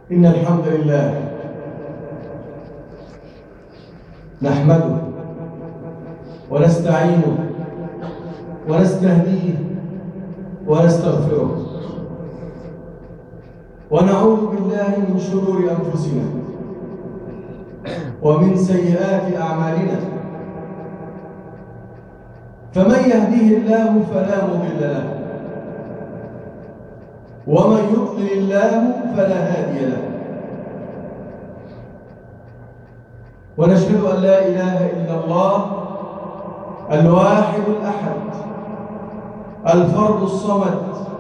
إن الحمد لله نحمده ونستعينه ونستهديه ونستغفره ونعوذ بالله من شرور أنفسنا ومن سيئات أعمالنا فمن يهديه الله فلا مضل له ومن يضلل الله فلا هادي له ونشهد أن لا إله إلا الله الواحد الأحد الفرد الصمد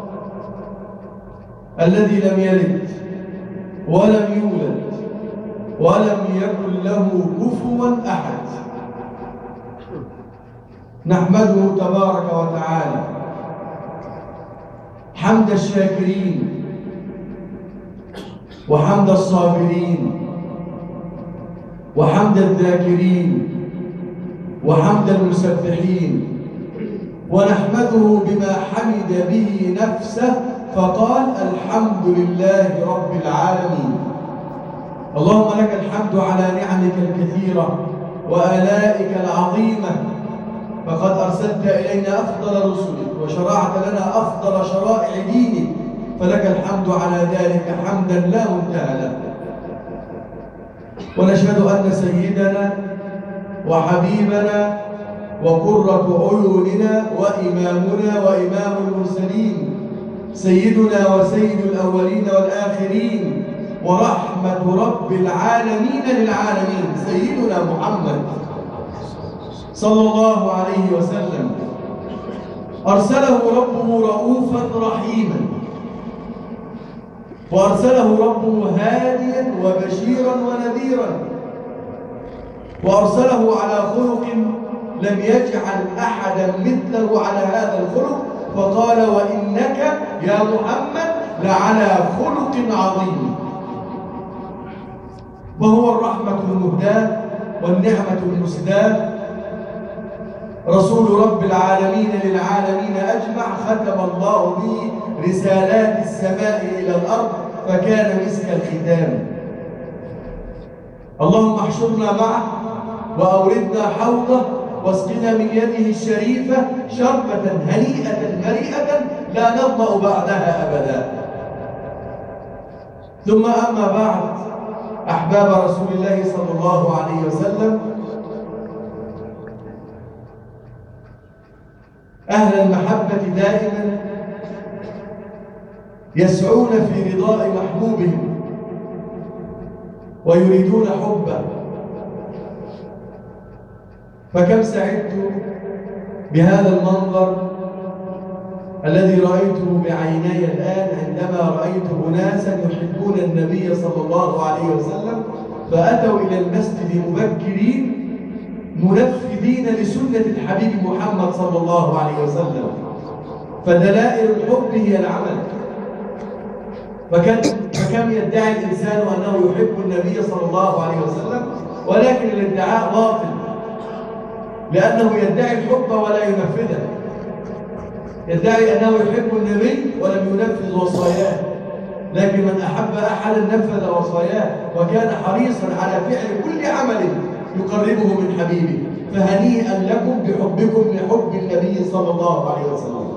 الذي لم يلد ولم يولد ولم يكن له كفوا أحد نحمده تبارك وتعالى حمد الشاكرين وحمد الصابرين وحمد الذاكرين وحمد المسبحين ونحمده بما حمد به نفسه فقال الحمد لله رب العالمين اللهم لك الحمد على نعمك الكثيرة وآلائك العظيمة فقد أرسلت إلينا أفضل رسلك وشرعت لنا أفضل شرائع دينك فلك الحمد على ذلك حمدا لا منتهى له ونشهد أن سيدنا وحبيبنا وقرة عيوننا وإمامنا وإمام المرسلين سيدنا وسيد الأولين والآخرين ورحمة رب العالمين للعالمين سيدنا محمد صلى الله عليه وسلم أرسله ربه رؤوفا رحيما وأرسله ربه هاديا وبشيرا ونذيرا وأرسله على خلق لم يجعل أحدا مثله على هذا الخلق فقال وإنك يا محمد لعلى خلق عظيم وهو الرحمة المهداة والنعمة المسداة رسول رب العالمين للعالمين أجمع ختم الله به رسالات السماء إلى الأرض فكان مسك الختام اللهم احشرنا معه وأوردنا حوضه واسقنا من يده الشريفة شربة هنيئة مريئة لا نظمأ بعدها أبدا ثم أما بعد أحباب رسول الله صلى الله عليه وسلم أهل المحبة دائما يسعون في رضاء محبوبهم ويريدون حبه فكم سعدت بهذا المنظر الذي رأيته بعيني الآن عندما رأيت أناسا يحبون النبي صلى الله عليه وسلم فأتوا إلى المسجد مبكرين منفذين لسنة الحبيب محمد صلى الله عليه وسلم فدلائل الحب هي العمل فكان فكم يدعي الإنسان أنه يحب النبي صلى الله عليه وسلم ولكن الادعاء باطل لأنه يدعي الحب ولا ينفذه يدعي أنه يحب النبي ولم ينفذ وصاياه لكن من أحب أحدا نفذ وصاياه وكان حريصا على فعل كل عمل يقربه من حبيبه فهنيئا لكم بحبكم لحب النبي صلى الله عليه وسلم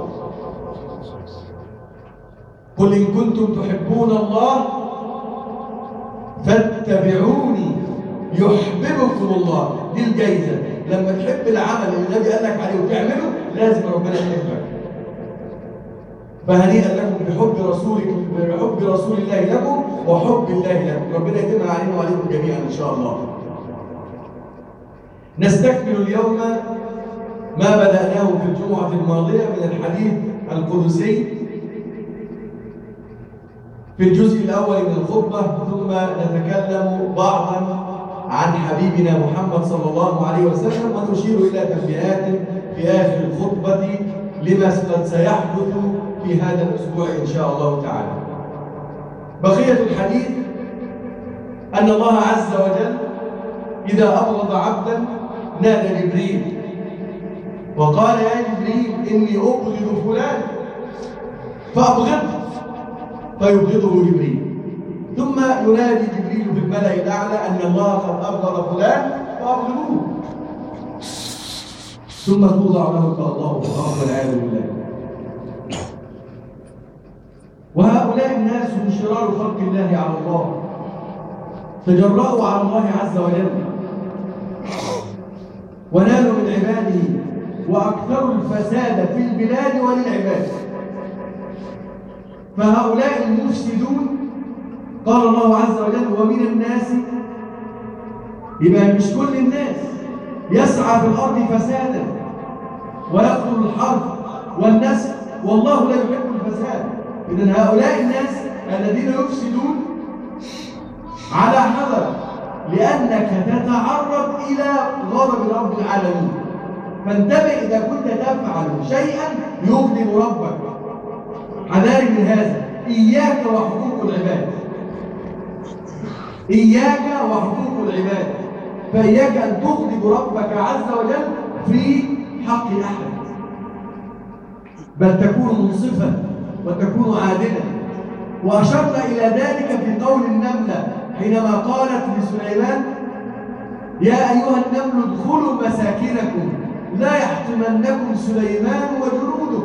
قل إن كنتم تحبون الله فاتبعوني يحببكم الله دي الجايزة لما تحب العمل اللي النبي قال لك عليه وتعمله لازم ربنا يحبك فهنيئا لكم بحب رسولك بحب رسول الله لكم وحب الله لكم ربنا يتمها علينا وعليكم جميعا ان شاء الله نستكمل اليوم ما بدأناه في الجمعة الماضية من الحديث القدسي في الجزء الأول من الخطبة ثم نتكلم بعضا عن حبيبنا محمد صلى الله عليه وسلم ونشير إلى تنبيهات في آخر الخطبة لما قد سيحدث في هذا الأسبوع إن شاء الله تعالى بقية الحديث أن الله عز وجل إذا أبغض عبدا نادى جبريل وقال يا جبريل إني أبغض فلان فأبغضه فيبغضه جبريل ثم ثم ينادي جبريل في الملأ الأعلى أن الله قد أبغض فلان فأبغضوه ثم توضع له الله في الأرض والعياذ بالله وهؤلاء الناس هم شرار خلق الله على الله تجرأوا على الله عز وجل ونالوا من عباده وأكثروا الفساد في البلاد وللعباد فهؤلاء المفسدون قال الله عز وجل ومن الناس يبقى مش كل الناس يسعى في الأرض فسادا ويقتل الحرب والنسل والله لا يحب الفساد إذن هؤلاء الناس الذين يفسدون على حذر لأنك تتعرض إلى غضب رب العالمين فانتبه إذا كنت تفعل شيئا يغضب ربك حذاري من هذا إياك وحقوق العباد إياك وحقوق العباد فإياك أن تغضب ربك عز وجل في حق أحد بل تكون منصفا وتكون عادلا وأشرنا إلى ذلك في قول النملة حينما قالت لسليمان يا أيها النمل ادخلوا مساكنكم لا يحتمنكم سليمان وجنوده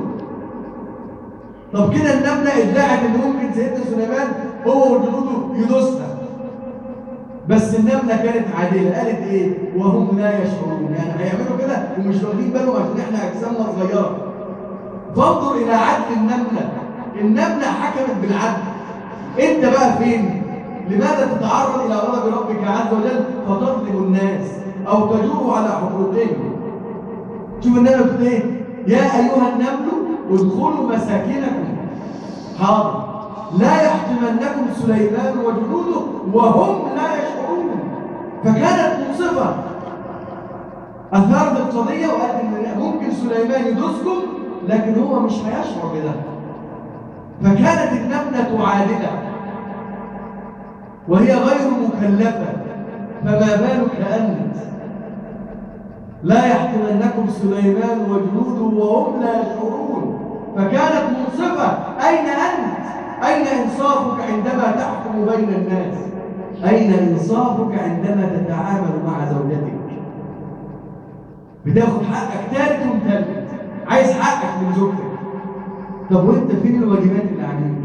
طب كده النملة ادعت ان ممكن سيدنا سليمان هو وجنوده يدوسها بس النملة كانت عادلة قالت ايه وهم لا يشعرون يعني هيعملوا كده ومش واخدين بالهم عشان احنا اجسامنا صغيرة فانظر الى عدل النملة النملة حكمت بالعدل انت بقى فين لماذا تتعرض الى غضب ربك عز وجل فتظلم الناس او تجور على حقوقهم شوف النملة بتقول ايه يا ايها النمل ادخلوا مساكنكم حاضر لا يحتمنكم سليمان وجنوده وهم لا يشعرون فكانت منصفة أثارت القضية وقالت إن ممكن سليمان يدوسكم لكن هو مش هيشعر بده فكانت النملة عادلة وهي غير مكلفة فما بالك أنت لا يحتمنكم سليمان وجنوده وهم لا يشعرون فكانت منصفة أين أنت؟ أين إنصافك عندما تحكم بين الناس؟ أين إنصافك عندما تتعامل مع زوجتك؟ بتاخد حقك تالت ومتلت عايز حقك من زوجتك طب وانت فين الواجبات اللي عليك؟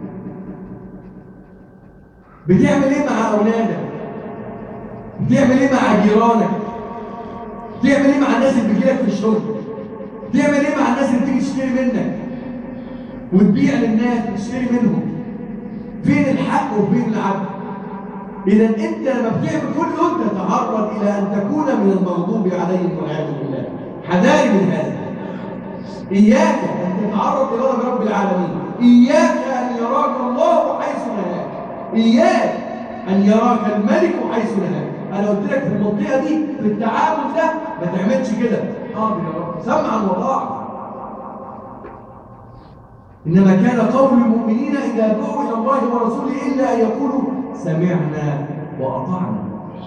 بتعمل ايه مع اولادك؟ بتعمل ايه مع جيرانك؟ بتعمل ايه مع الناس اللي بتجيلك في الشغل؟ بتعمل ايه مع الناس اللي بتيجي تشتري منك؟ وتبيع للناس وتشتري منهم فين الحق وفين العدل اذا انت لما بتعمل كل يوم تتعرض الى ان تكون من المغضوب عليهم والعياذ بالله حذاري من هذا اياك ان تتعرض لغضب رب العالمين اياك ان يراك الله حيث نهاك اياك ان يراك الملك حيث نهاك انا قلت لك في المنطقه دي في التعامل ده ما تعملش كده حاضر يا رب سمعا وطاعه إنما كان قول المؤمنين إذا دعوا إلى الله ورسوله إلا أن يقولوا سمعنا وأطعنا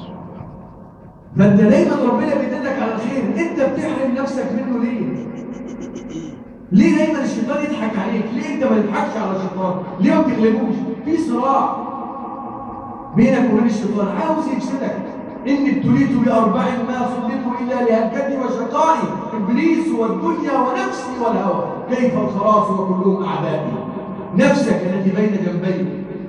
فأنت دايما ربنا بيدلك على الخير أنت بتحرم نفسك منه ليه؟ ليه دايما الشيطان يضحك عليك؟ ليه أنت ما تضحكش على الشيطان؟ ليه ما بتغلبوش؟ في صراع بينك وبين الشيطان عاوز يفسدك إن ابتليت بأربع ما صدقوا إلا لهلكتي وشقائي إبليس والدنيا ونفسي والهوى كيف الخلاص وكلهم أعدائي نفسك التي بين جنبيك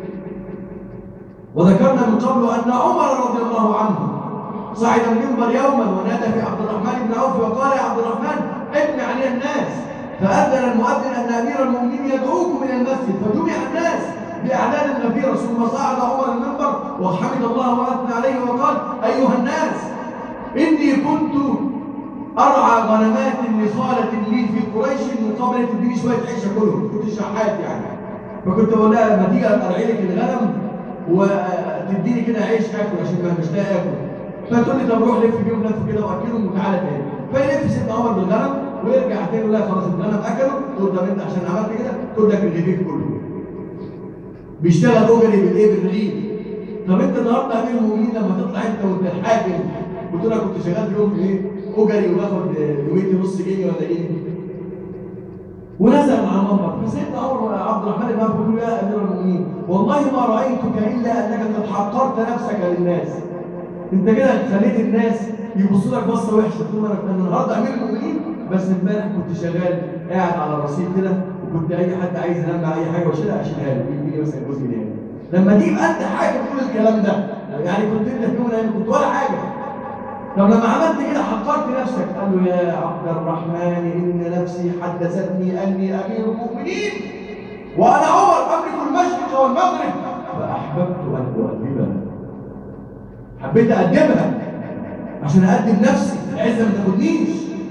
وذكرنا من قبل أن عمر رضي الله عنه صعد المنبر يوما ونادى في عبد الرحمن بن عوف وقال يا عبد الرحمن ابن علي الناس فأذن المؤذن أن أمير المؤمنين يدعوكم إلى المسجد فجمع الناس بأعلان كبيرة ثم صعد عمر المنبر وحمد الله وأثنى عليه وقال أيها الناس إني كنت أرعى غنمات لخالة لي في قريش من قبل أن تديني شوية عيش أكلهم كنت شحات يعني فكنت أقول لها لما تيجي أرعي لك الغنم وتديني كده عيش آكل عشان ما مش لاقي آكل فتقول لي طب روح لف بيهم لف كده وأكلهم وتعالى تاني فيلف سيدنا عمر بالغنم ويرجع تاني يقول لها خلاص الغنم أكله تقول طب أنت عشان عملت كده خد لك الرغيف كله بيشتغل أجري بالإيه بالرغيف طب أنت النهارده أمير المؤمنين لما تطلع أنت وأنت الحاكم وتقول لك كنت شغال في يوم إيه أجري وباخد يوميتي نص جنيه ولا جنيه ونزل على المنبر فسيدنا عمر عبد الرحمن بن عوف يقول يا امير المؤمنين والله ما رايتك الا انك قد حقرت نفسك للناس انت كده خليت الناس يبصوا لك بصه وحشه تقول انا أنا النهارده امير المؤمنين بس امبارح كنت شغال قاعد على الرصيف كده وكنت اي حد عايز ينام مع اي حاجه واشيلها اشيلها له يجي لي مثلا جزء ينام لما تبقى انت حاجه تقول الكلام ده يعني كنت انت في يوم من الايام كنت ولا حاجه طب لما عملت كده حقرت نفسك قال له يا عبد الرحمن ان نفسي حدثتني اني امير المؤمنين وانا عمر املك المشرق والمغرب فاحببت ان اؤدبها حبيت اقدمها عشان اقدم نفسي العزه ما تاخدنيش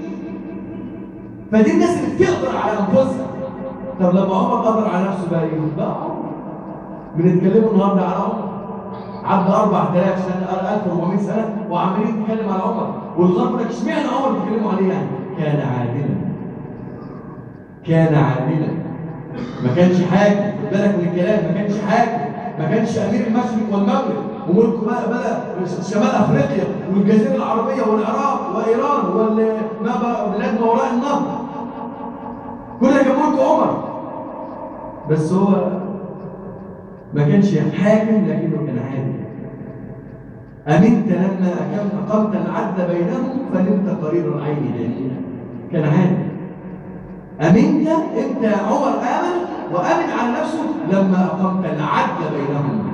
فدي الناس اللي بتقدر على انفسها طب لما عمر قدر على نفسه بقى ايه؟ بقى عمر بنتكلموا النهارده على عمر عدى 4000 سنه 1400 سنه وعمالين نتكلم على عمر والغرب لك اشمعنى عمر بيتكلموا عليه يعني؟ كان عادلا كان عادلا ما كانش حاجه خد بالك من الكلام ما كانش حاجه ما كانش امير المشرق والمغرب وملكه بقى بقى شمال افريقيا والجزيره العربيه والعراق وايران وما بقى بلاد ما وراء النهر كل ده كان ملك عمر بس هو ما كانش حاكم لكنه كان عادل أمنت لما أكمت أقمت العدل بينهم فنمت قرير العين دليلا كان عادل أمنت أنت عمر آمن وأمن على نفسه لما أقمت العدل بينهم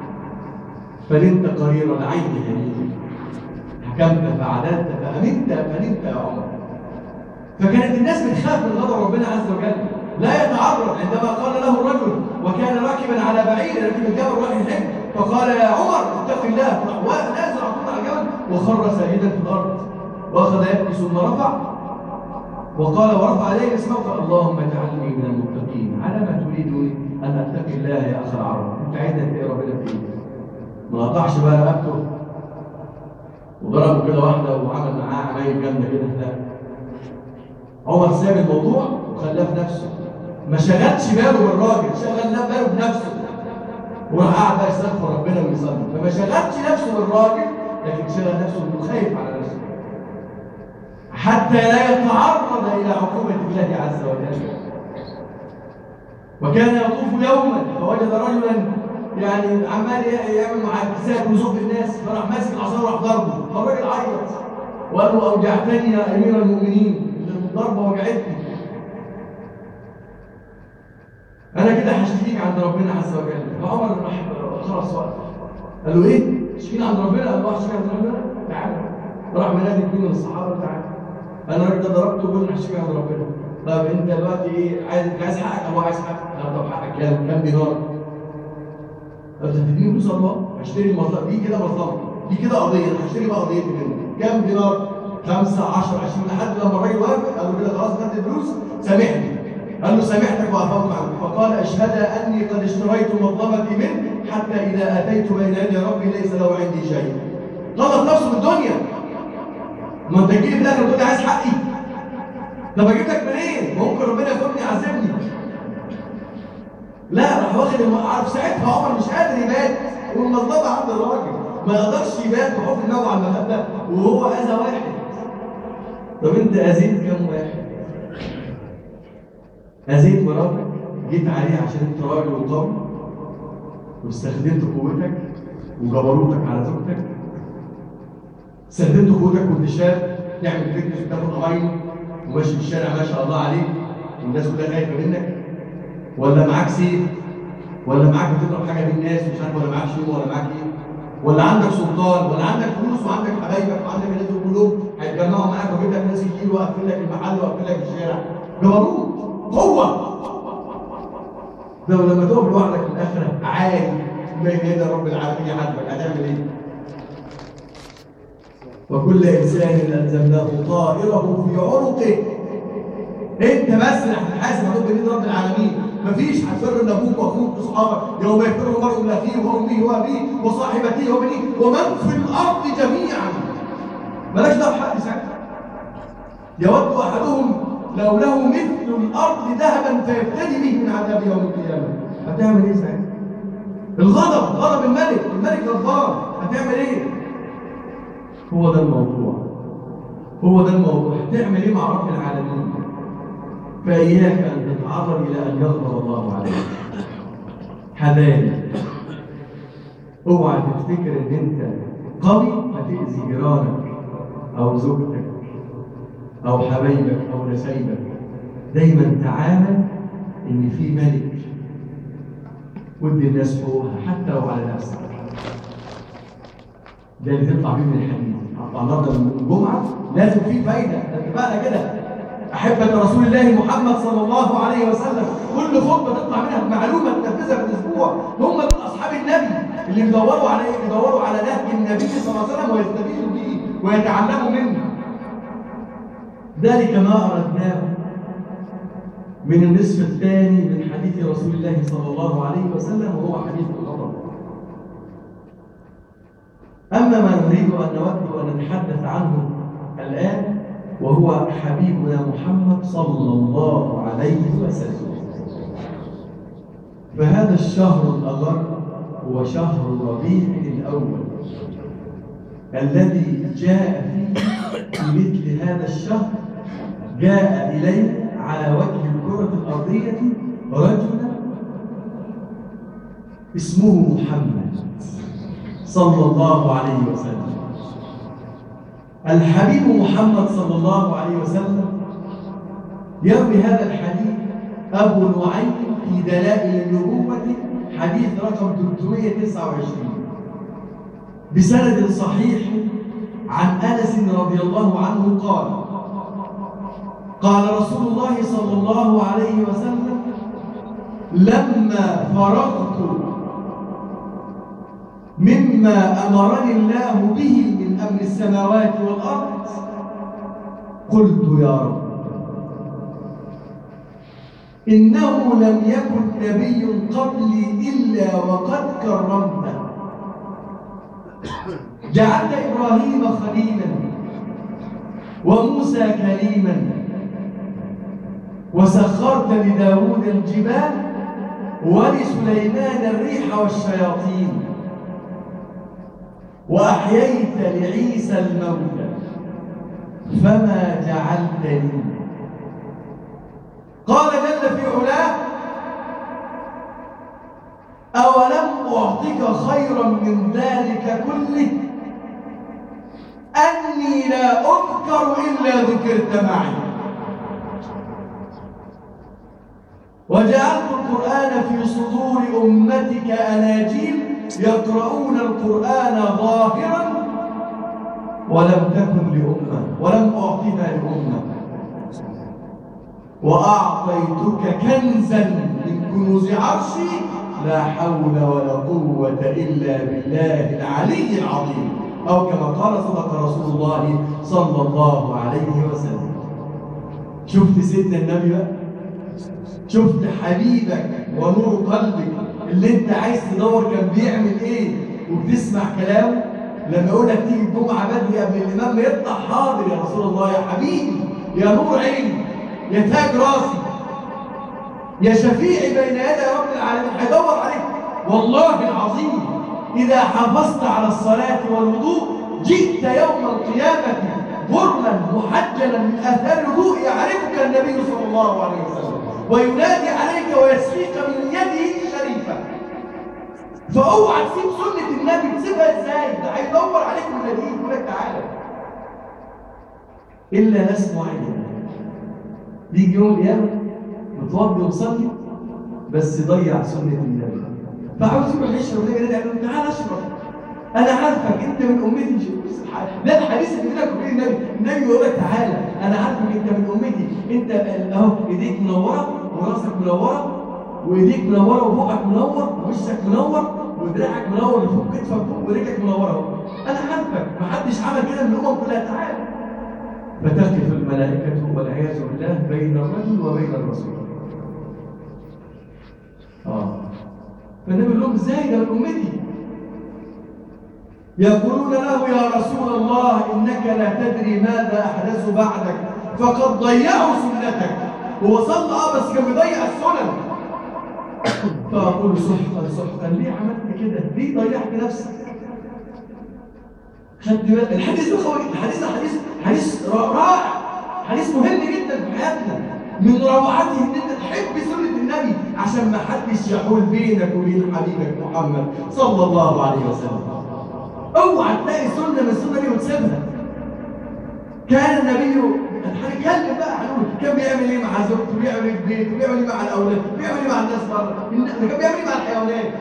فنمت قرير العين دليلا حكمت فعدلت فأمنت فنمت يا عمر فكانت الناس بتخاف من غضب ربنا عز وجل لا يتعرض عندما قال له الرجل وكان راكبا على بعير لكن الجبل راح يحب فقال يا عمر اتق الله فراح نازل على طول على الجبل وخر سائدا في الارض واخذ يبكي ثم رفع وقال ورفع عليه اسمه قال اللهم اجعلني من المتقين على ما تريد ان اتقي الله يا اخ العرب انت عايزنا ايه ربنا في ايه ما قطعش بقى رقبته وضربه كده واحده وعمل معاه عمايل جامده كده لا عمر ساب الموضوع وخلاه في نفسه ما شغلش باله بالراجل شغل باله بنفسه وراح قاعد بقى يستغفر ربنا ويصلي فما شغلش نفسه بالراجل لكن شغل نفسه انه خايف على نفسه حتى لا يتعرض الى عقوبه الله عز وجل وكان يطوف يوما فوجد رجلا يعني عمال يعمل معاكسات ويزق الناس فراح ماسك العصا وراح ضربه فالراجل عيط وقال له اوجعتني يا امير المؤمنين الضربه وجعتني انا كده هشتكيك عند ربنا عز وجل فعمر راح خلاص وقف قال له ايه تشتكيني عند ربنا قال له اشتكي عند ربنا تعالى راح منادي اثنين من الصحابه تعالى انا الراجل ده ضربته وقلنا هشتكي عند ربنا طب انت دلوقتي ايه عايز عايز حقك او عايز حقك لا طب حقك كام كام دينار طب تديني فلوس الله هشتري المظلمه دي كده مظلمه دي كده قضيه انا هشتري بقى قضيتي منه كام دينار 5 10 20 لحد لما الراجل وافق قال له كده خلاص خدت الفلوس سامحني قال له سامحتك وعفوت عنك فقال اشهد اني قد اشتريت مظلمتي منه حتى اذا اتيت بين يدي ربي ليس له عندي شيء خلص نفسه بالدنيا ما انت تجي لي في الاخر تقول لي عايز حقي طب اجيب لك منين؟ ممكن ربنا ياخدني يعذبني لا راح واخد الم- عارف ساعتها عمر مش قادر يبات والمظلمه عند الراجل ما يقدرش يبات بحب النوع على المخده وهو اذى واحد طب انت اذيت كم واحد؟ أذيت مراتك جيت عليها عشان انت راجل وقوي واستخدمت قوتك وجبروتك على زوجتك استخدمت قوتك وانت شاب تعمل فتنس وتاخد عين وماشي في الشارع ما شاء الله عليك والناس كلها خايفه منك ولا معاك سيف ولا معاك بتضرب حاجه بالناس مش عارف ولا معاك شيء ولا معاك ايه ولا عندك سلطان ولا عندك فلوس وعندك حبايبك وعندك الناس دول كلهم هيتجمعوا معاك ويجيب لك ناس كتير ويقفل لك المحل ويقفل لك الشارع جبروت قوه ده لما تقف لوحدك في الاخره عادي بين يدي رب العالمين يحاسبك هتعمل ايه؟ وكل انسان الزمناه طائره في عنقه انت بس اللي هتتحاسب هتقف بين يدي رب العالمين مفيش هتفر من ابوك واخوك واصحابك يوم يفر المرء من اخيه وامه وابيه وصاحبته وبنيه ومن في الارض جميعا مالكش دعوه بحد ساعتها يود احدهم لو له مثل الارض ذهبا فيفتدي به من عذاب يوم القيامه هتعمل ايه ساعتها الغضب غضب الملك الملك غضبان هتعمل ايه هو ده الموضوع هو ده الموضوع هتعمل ايه مع رب العالمين فإياك أن تتعرض إلى أن يغضب الله عليك حذاري اوعى تفتكر ان انت قوي هتأذي جيرانك او زوجتك او حبايبك او نسايبك دايما تعامل ان في ملك ودي الناس حقوقها حتى لو على نفسك ده اللي تطلع بيه من الحديث النهارده من الجمعه لازم في فايده اتفقنا كده أحبة رسول الله محمد صلى الله عليه وسلم كل خطبة تطلع منها بمعلومة تنفذها في الأسبوع هم دول أصحاب النبي اللي بيدوروا على إيه؟ بيدوروا على نهج النبي صلى الله عليه وسلم ويستفيدوا به ويتعلموا منه ذلك ما أردناه من النصف الثاني من حديث رسول الله صلى الله عليه وسلم وهو حديث الغضب أما ما نريد أن نود أن نتحدث عنه الآن وهو حبيبنا محمد صلى الله عليه وسلم فهذا الشهر الأغر هو شهر ربيع الأول الذي جاء فيه في مثل هذا الشهر جاء إليه على وجه الكرة الأرضية رجل اسمه محمد صلى الله عليه وسلم الحبيب محمد صلى الله عليه وسلم يروي هذا الحديث أبو نعيم في دلائل النبوة حديث رقم 329 بسند صحيح عن أنس رضي الله عنه قال قال رسول الله صلى الله عليه وسلم لما فرغت مما أمرني الله به من أمر السماوات والأرض قلت يا رب إنه لم يكن نبي قبلي إلا وقد كرمته جعلت إبراهيم خليلا وموسى كريما وسخرت لداود الجبال ولسليمان الريح والشياطين وأحييت لعيسى الموتى فما جعلتني قال جل في علاه أولم أعطك خيرا من ذلك كله أني لا أذكر إلا ذكرت معي وجعلت القرآن في صدور أمتك أناجيل يقرؤون القرآن ظاهرا ولم تكن لأمة ولم أعطها لأمة وأعطيتك كنزا من كنوز عرشي لا حول ولا قوة إلا بالله العلي العظيم أو كما قال صدق رسول الله صلى الله عليه وسلم شفت سيدنا النبي بقى شفت حبيبك ونور قلبك اللي انت عايز تدور كان بيعمل ايه وبتسمع كلامه لما يقول لك تيجي الجمعه بدري قبل الامام ما يطلع حاضر يا رسول الله يا حبيبي يا نور عيني يا تاج راسي يا شفيعي بين يدي رب العالمين هيدور عليك والله العظيم اذا حافظت على الصلاه والوضوء جئت يوم القيامه غرلا محجلا من اثار الوضوء يعرفك النبي صلى الله عليه وسلم وينادي عليك ويسقيك من يده الشريفة فاوعى تسيب سنة النبي تسيبها ازاي ده هيدور عليك من يديه يقول لك تعالى إلا ناس معينة بيجي يوم القيامة متوضي ومصلي بس ضيع سنة النبي فعاوز يروح يشرب ليه يقول له تعالى اشرب انا عارفك انت من امتي ده الحديث اللي بينك وبين النبي النبي يقول لك تعالى انا عارفك انت من امتي انت اهو ايديك منوره وراسك منوره وايديك منوره وفوقك منور ووشك منور ودراعك منور لفوق كتفك فوق ورجلك منوره انا عارفك محدش عمل كده من الامم كلها تعالى فتقف الملائكه والعياذ بالله بين الرجل وبين الرسول اه فالنبي يقول لهم ازاي ده من امتي يقولون له يا رسول الله إنك لا تدري ماذا أحدث بعدك فقد ضيعوا سنتك هو صلى اه بس كان بيضيع السنن فأقول سحقا سحقا ليه عملت كده؟ ليه ضيعت نفسك؟ خدت بالك الحديث ده قوي الحديث ده حديث حديث رائع حديث مهم جدا في حياتنا من روعته ان انت تحب سنه النبي عشان ما حدش يحول بينك وبين حبيبك محمد صلى الله عليه وسلم اوعى تلاقي سنه من السنه دي وتسيبها كان النبي هنتكلم بقى هنقول كان بيعمل ايه مع زوجته بيعمل ايه في بيته بيعمل ايه مع الاولاد بيعمل ايه مع الناس بره كان بيعمل ايه مع الحيوانات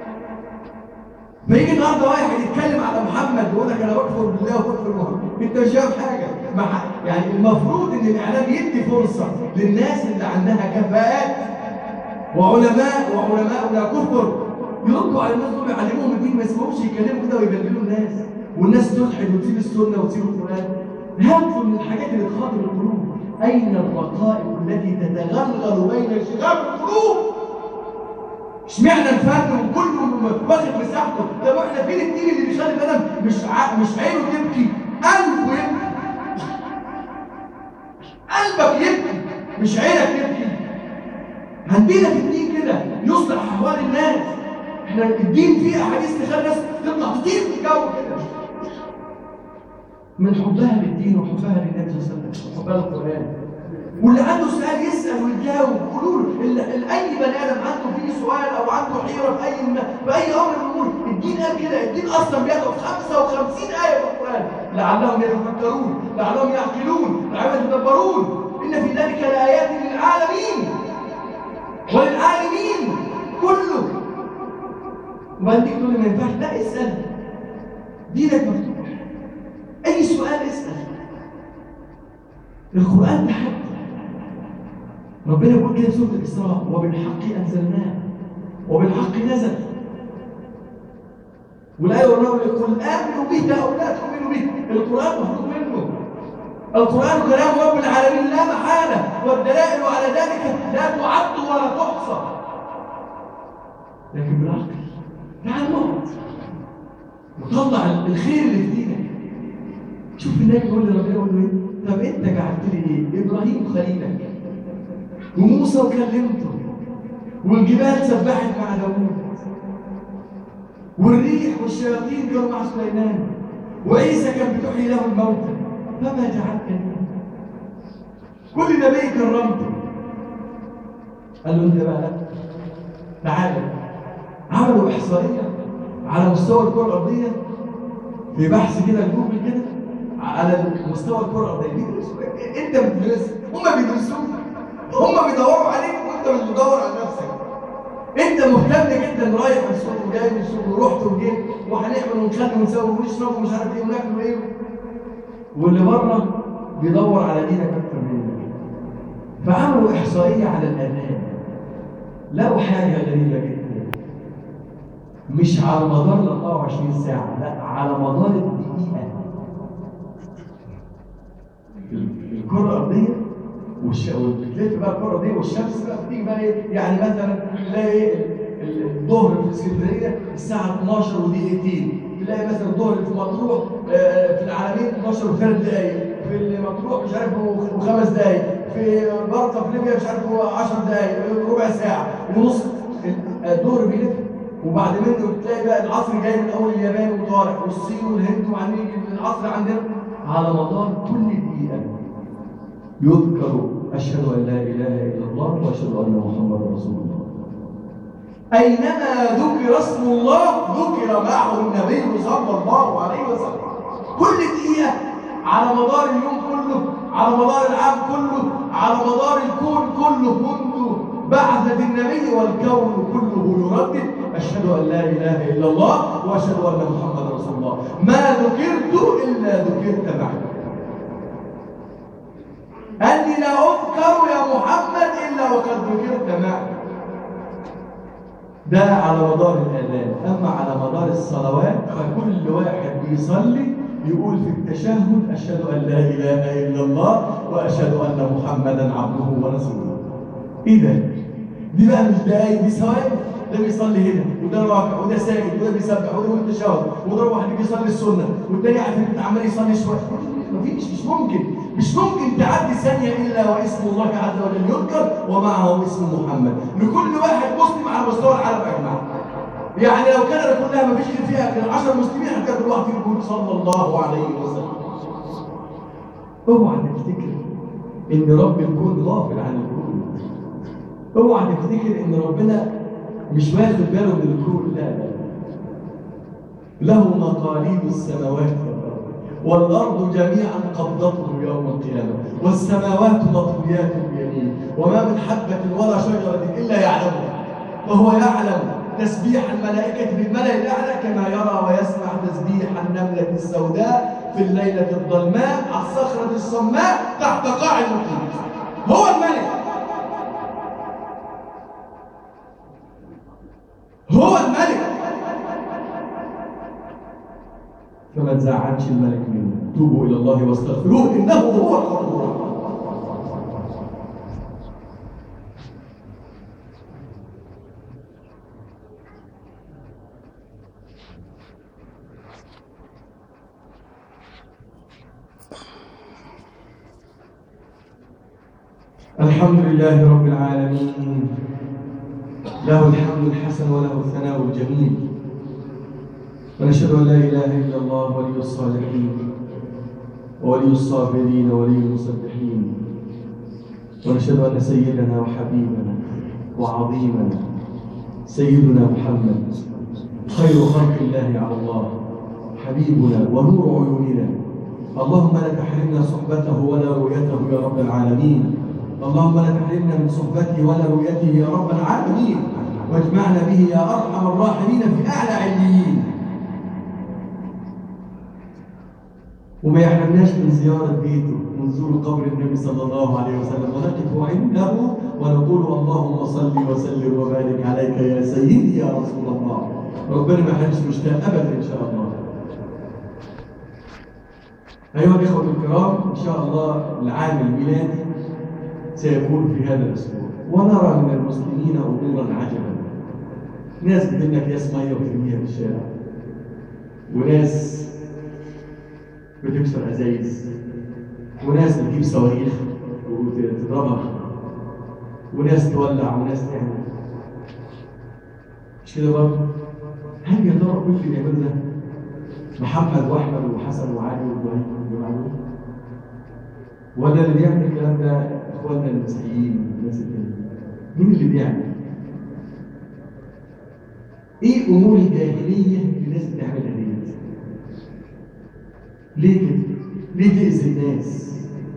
فيجي النهارده واحد يتكلم على محمد ويقول لك انا بكفر بالله وبكفر محمد انت مش فاهم حاجه مع يعني المفروض ان الاعلام يدي فرصه للناس اللي عندها كفاءات وعلماء وعلماء لا كفر يردوا على الناس دول يعلموهم الدين ما يسمعوش يتكلموا كده ويبدلوا الناس والناس تلحد وتسيب السنه وتسيب القران هاتوا من الحاجات اللي تخاطر القلوب اين الرقائق التي تتغلغل بين شغاب القلوب اشمعنى الفن وكله واخد مساحته طب احنا فين الدين اللي بيخلي البني مش ع... مش عينه تبكي قلبه يبكي قلبك يبكي مش عينك تبكي عندنا في الدين كده يصلح احوال الناس احنا الدين فيه احاديث تخلي الناس تطلع تطير في الجو كده من حبها للدين وحبها للنبي صلى الله عليه وسلم وحبها للقران واللي عنده سؤال يسال ويجاوب قولوا له اي بني ادم عنده فيه سؤال او عنده حيره في اي في اي امر من الامور الدين قال كده الدين اصلا بياخد 55 ايه في القران لعلهم يتفكرون لعلهم يعقلون لعلهم يتدبرون ان في ذلك لايات للعالمين وللعالمين كله وبعدين تقول لي ما ينفعش لا اسال دينك مفتوح اي سؤال اسال القران تحدي ربنا يقول كده في سوره الاسراء وبالحق انزلناه وبالحق نزل والايه والله يقول امنوا به او لا تؤمنوا به القران مفروض منه القران كلام رب العالمين لا محاله والدلائل على ذلك لا تعد ولا تحصى لكن بالعقل تعال نقعد وطلع الخير اللي في دينك شوف النبي يقول لربنا يقول له ايه طب انت جعلت لي ايه ابراهيم خليلك وموسى وكلمته والجبال سبحت مع داوود والريح والشياطين كانوا مع سليمان وعيسى كان بتحيي له الموتى فما جعلتني كل نبي كرمته قال له انت بقى لا تعالى عملوا احصائيه على مستوى الكره الارضيه في بحث كده جوجل كده على مستوى الكره الارضيه بيدرسوا انت بتدرس هم بيدرسوك هم بيدوروا عليك وانت مش بتدور على نفسك انت مهتم جدا رايح من السوق وجاي من السوق ورحت وجيت وهنعمل ونخلي ونسوي ونشرب ومش عارف ايه وناكل ايه واللي بره بيدور على دينك اكتر منك فعملوا احصائيه على الاذان لقوا حاجه غريبه جدا مش على مدار ال 24 ساعه لا على مدار الدقيقه الكره الارضيه وبتلف بقى الكره دي والشمس بقى بتيجي بقى ايه يعني مثلا تلاقي ايه الظهر في اسكندريه الساعه 12 ودقيقتين تلاقي مثلا الظهر في مطروح في العالمين 12 وثلاث دقائق في المطروح مش عارف وخمس دقائق في برطه في ليبيا مش عارف 10 دقائق ربع ساعه ونص الظهر بيلف وبعد منه تلاقي بقى العصر جاي من اول اليابان وطالع والصين والهند وبعدين العصر عندنا على مدار كل دقيقه يذكر أشهد أن لا إله إلا الله وأشهد أن محمدا رسول الله أينما ذكر اسم الله ذكر معه النبي صلى الله عليه وسلم كل دقيقة على مدار اليوم كله على مدار العام كله على مدار الكون كله منذ بعثة النبي والكون كله يردد أشهد أن لا إله إلا الله وأشهد أن محمدا رسول الله ما ذكرت إلا ذكرت معي أني لا أذكر يا محمد إلا وقد ذكرت معي ده على مدار الأذان أما على مدار الصلوات فكل واحد بيصلي يقول في التشهد أشهد أن لا إله إلا الله وأشهد أن محمدا عبده ورسوله إيه ده؟ دي بقى مش دقايق دي ثواني ده بيصلي هنا وده راكع وده ساجد وده بيسبح وده يقول التشهد وده واحد بيصلي السنه والتاني عمال يصلي شويه مفيش مش ممكن مش ممكن تعدي ثانيه الا واسم الله عز وجل يذكر ومعه اسم محمد لكل واحد مسلم على مستوى العالم اجمع يعني لو كندا كلها ما فيش غير فيها غير 10 مسلمين هتلاقي كل واحد فيهم يقول صلى الله عليه وسلم اوعى تفتكر ان رب الكون غافل عن الكون اوعى تفتكر ان ربنا مش واخد باله من الكون لا لا له مقاليد السماوات والأرض جميعا قبضته يوم القيامة والسماوات مطويات بيمين وما من حبة ولا شجرة إلا يعلمها وهو يعلم تسبيح الملائكة بالملأ الأعلى كما يرى ويسمع تسبيح النملة السوداء في الليلة الظلماء على الصخرة الصماء تحت قاع المحيط هو الملك هو الملك فما تزعلش الملك منه توبوا إلى الله واستغفروه إنه هو الغفور الرحيم الحمد لله رب العالمين له الحمد الحسن وله الثناء الجميل ونشهد ان لا اله الا الله ولي الصالحين وولي الصابرين وولي المصلحين ونشهد ان سيدنا وحبيبنا وعظيمنا سيدنا محمد خير خلق الله على الله حبيبنا ونور عيوننا اللهم لا تحرمنا صحبته ولا رؤيته يا رب العالمين اللهم لا تحرمنا من صحبته ولا رؤيته يا رب العالمين واجمعنا به يا ارحم الراحمين في اعلى عليين وما يحرمناش من زيارة بيته ونزور قبر النبي صلى الله عليه وسلم ونقف عنده ونقول اللهم صل وسلم وبارك عليك يا سيدي يا رسول الله ربنا ما يحرمش مشتاق ابدا ان شاء الله ايها الاخوه الكرام ان شاء الله العام الميلادي سيكون في هذا الاسبوع ونرى من المسلمين امورا عجبا ناس بتجيب لك ياس ميه وترميها في الشارع وناس بتكسر ازايز وناس بتجيب صواريخ وتضربها وناس تولع وناس تعمل مش كده برضه هل يا ترى كل اللي بيعملوا ده محمد واحمد وحسن وعلي وابراهيم وابراهيم ولا اللي بيعمل الكلام ده اخواننا المسيحيين والناس التانيين مين اللي بيعمل؟ ايه امور الجاهليه اللي الناس بتعملها ديت؟ ليه كده؟ ليه تأذي الناس؟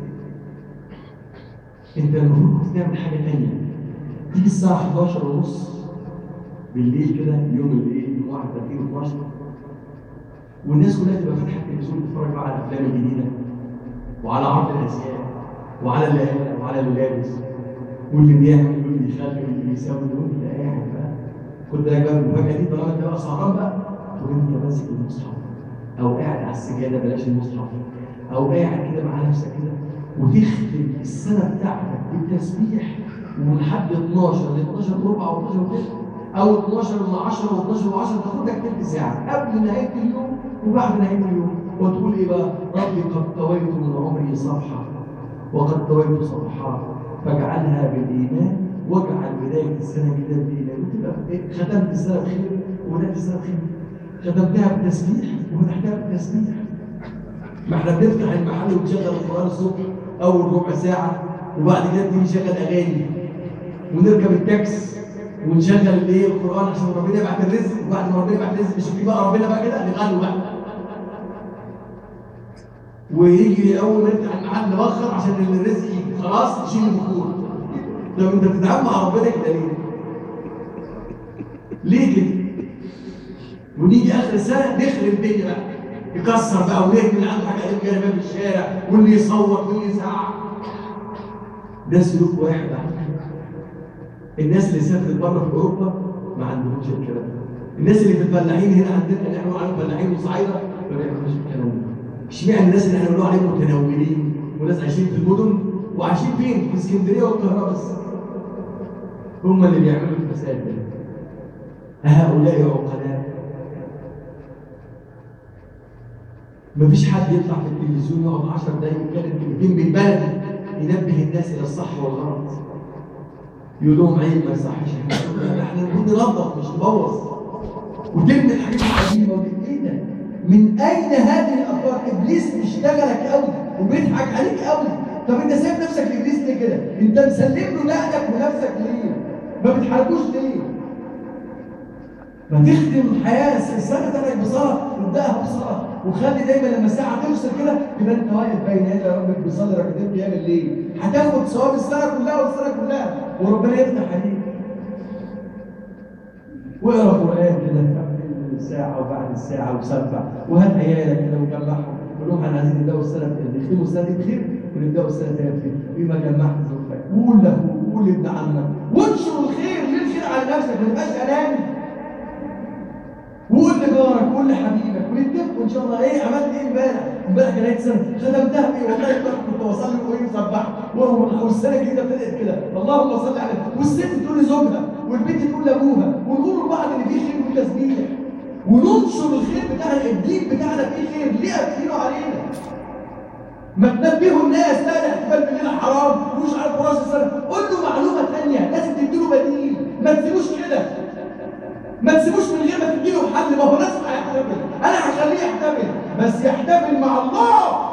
انت المفروض كنت تعمل حاجه ثانيه تيجي الساعه 11 ونص بالليل كده يوم الايه؟ يوم 31 12 والناس كلها تبقى فاتحه التلفزيون تتفرج بقى على الافلام الجديده وعلى عرض الازياء وعلى اللهجه وعلى الملابس واللي بيعمل واللي بيخلي واللي بيسوي واللي قاعد بقى خد بالك بقى من المفاجاه دي طالما انت بقى سهران بقى وانت ماسك المصحف او قاعد على السجاده بلاش المصحف او قاعد كده مع نفسك كده وتختم السنه بتاعتك بالتسبيح ومن حد 12 ل 12 وربع و 12 وتلت او 12 ل 10 و 12 و 10 تاخد لك تلت ساعه قبل نهايه اليوم وبعد نهايه اليوم وتقول ايه بقى؟ ربي قد طويت من عمري صفحه وقد طويت صفحات فاجعلها بالايمان واجعل بدايه السنه كده بالايمان وتبقى إيه؟ ختمت السنه بخير وبدات السنه بخير ختمتها بالتسبيح وفتحتها بالتسبيح ما احنا بنفتح المحل ونشغل القران الصبح اول ربع ساعه وبعد كده نيجي نشغل اغاني ونركب التاكس ونشغل الايه القران عشان ربنا يبعت الرزق وبعد ما ربنا يبعت الرزق مش في بقى ربنا بقى كده نغنوا بقى ويجي اول ما نفتح المحل نبخر عشان الرزق يجي خلاص نشيل البخور طب انت بتتعامل مع ربنا كده ليه؟ ليه كده؟ ونيجي اخر السنه نخرب الدنيا بقى يكسر بقى ونهمل اللي عنده حاجه قديم كده باب الشارع واللي يصوت واللي يزعق ده سلوك واحد على فكره الناس اللي سافرت بره في اوروبا ما عندهمش الكلام ده الناس اللي في الفلاحين هنا عندنا اللي احنا بنقول عليهم فلاحين وصعايده ما بيعملوش الكلام ده اشمعنى الناس اللي احنا بنقول عليهم متنورين وناس عايشين في المدن وعايشين فين؟ في اسكندريه والقاهره بس هم اللي بيعملوا الفساد ده هؤلاء عقلاء مفيش حد يطلع في التلفزيون يقعد 10 دقايق يتكلم كلمتين بالبلدي ينبه الناس الى الصح والغلط يقول لهم عيب ما يصحش احنا احنا المفروض ننظف مش نبوظ وتبني الحاجات القديمه ودي ايه ده؟ من اين هذه الافكار؟ ابليس بيشتغلك قوي وبيضحك عليك قوي طب انت سايب نفسك لابليس ليه كده انت مسلم له نقلك ونفسك ليه ما بتحاربوش ليه ما تخدم الحياه السنه بتاعتك بصلاه ابداها بصلاه وخلي دايما لما الساعه توصل كده يبقى انت واقف بين يدي ربك بتصلي ركعتين قيام الليل هتاخد ثواب السنه كلها والسنه كلها وربنا يفتح عليك واقرا قران كده قبل الساعه وبعد الساعه وسبح وهات عيالك كده وجمعهم قول لهم احنا عايزين نبداوا السنه نختموا السنه دي بخير ونبداوا السنه الجايه بخير بما جمعت زوجتك قول له قول لابن عمك وانشر الخير ليه الخير على نفسك ما تبقاش اناني وقول لجارك وقول لحبيبك ونتفقوا ان شاء الله ايه عملت ايه امبارح امبارح كان عيد سنه ختمتها بايه والله امبارح كنت بصلي وايه مسبح والسنه الجديده ابتدت كده اللهم صل على والست تقول لزوجها والبنت تقول لابوها ونقول لبعض ان في خير وفي تسبيح وننشر الخير بتاعنا الدين بتاعنا فيه خير ليه قاتلينه علينا ما تنبهوا الناس لا الاحتفال بالليل حرام ومش عارف راس السنه قول له معلومه ثانيه لازم تديله بديل ما تسيبوش كده ما تسيبوش من غير ما تديله حل ما هو لازم هيحتفل انا هخليه يحتفل بس يحتفل مع الله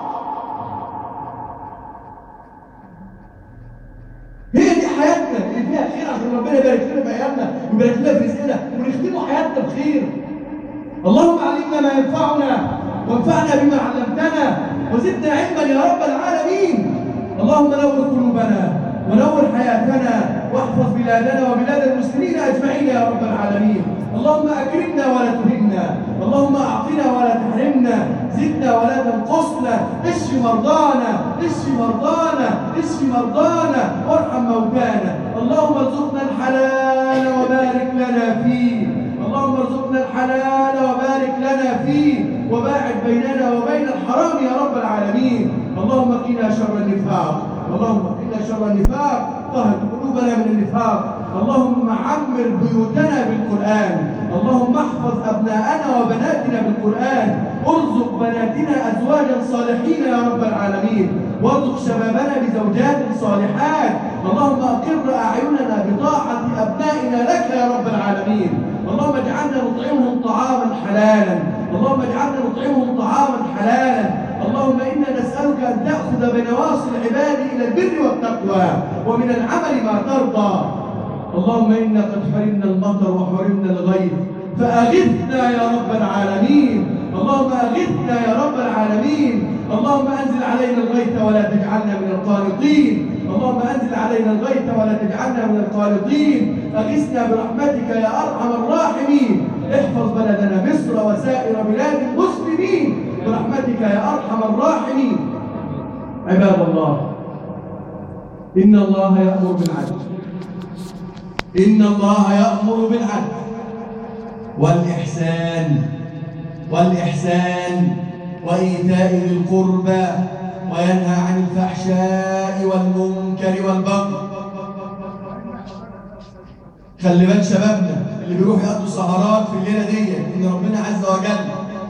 هي دي حياتنا اللي فيها خير عشان ربنا يبارك لنا في ايامنا ويبارك لنا في رزقنا ونختموا حياتنا بخير اللهم علمنا ما ينفعنا وانفعنا بما علمتنا وزدنا علما يا رب العالمين اللهم نور قلوبنا ونور حياتنا واحفظ بلادنا وبلاد المسلمين اجمعين يا رب العالمين اللهم اكرمنا ولا تهنا اللهم اعطنا ولا تحرمنا زدنا ولا تنقصنا اشف مرضانا اشف مرضانا اشف مرضانا وارحم موتانا اللهم ارزقنا الحلال وبارك لنا فيه اللهم ارزقنا الحلال وبارك لنا فيه وباعد بيننا وبين الحرام يا رب العالمين اللهم قنا شر النفاق اللهم قنا شر النفاق طهر قلوبنا من النفاق اللهم عمر بيوتنا بالقرآن اللهم احفظ أبناءنا وبناتنا بالقرآن ارزق بناتنا أزواجا صالحين يا رب العالمين وارزق شبابنا بزوجات صالحات اللهم أقر أعيننا بطاعة أبنائنا لك يا رب العالمين اللهم اجعلنا نطعمهم طعاما حلالا اللهم اجعلنا نطعمهم طعاما حلالا اللهم إنا نسألك أن تأخذ بنواصي العباد إلى البر والتقوى ومن العمل ما ترضى اللهم إنا قد حرمنا المطر وحرمنا الغيث فأغثنا يا رب العالمين اللهم أغثنا يا رب العالمين اللهم أنزل علينا الغيث ولا تجعلنا من القانطين اللهم أنزل علينا الغيث ولا تجعلنا من القانطين أغثنا برحمتك يا أرحم الراحمين احفظ بلدنا مصر وسائر بلاد المسلمين برحمتك يا أرحم الراحمين عباد الله إن الله يأمر بالعدل إن الله يأمر بالعدل والإحسان والإحسان وإيتاء ذي القربى وينهى عن الفحشاء والمنكر والبغي خلي بال شبابنا اللي بيروح يقضوا سهرات في الليله دي ان ربنا عز وجل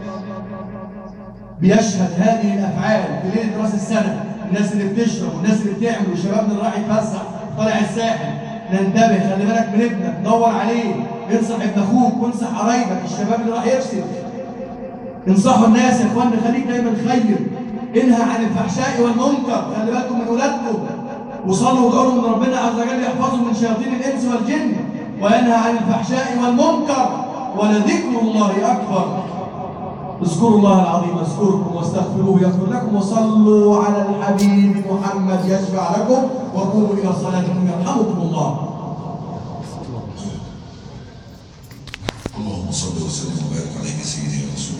بيشهد هذه الافعال في ليله راس السنه الناس اللي بتشرب والناس اللي بتعمل وشبابنا اللي راح يتفسح طالع الساحل ننتبه خلي بالك من ابنك دور عليه انصح ابن اخوك وانصح قرايبك الشباب اللي راح يفسد انصحوا الناس يا اخوان خليك دايما خير انهى عن الفحشاء والمنكر خلي بالكم من اولادكم وصلوا وادعوا لهم ان ربنا عز وجل يحفظهم من شياطين الانس والجن وينهى عن الفحشاء والمنكر ولذكر الله اكبر اذكروا الله العظيم اذكركم واستغفروه يغفر لكم وصلوا على الحبيب محمد يشفع لكم وقوموا الى صلاتكم يرحمكم الله اللهم صل وسلم وبارك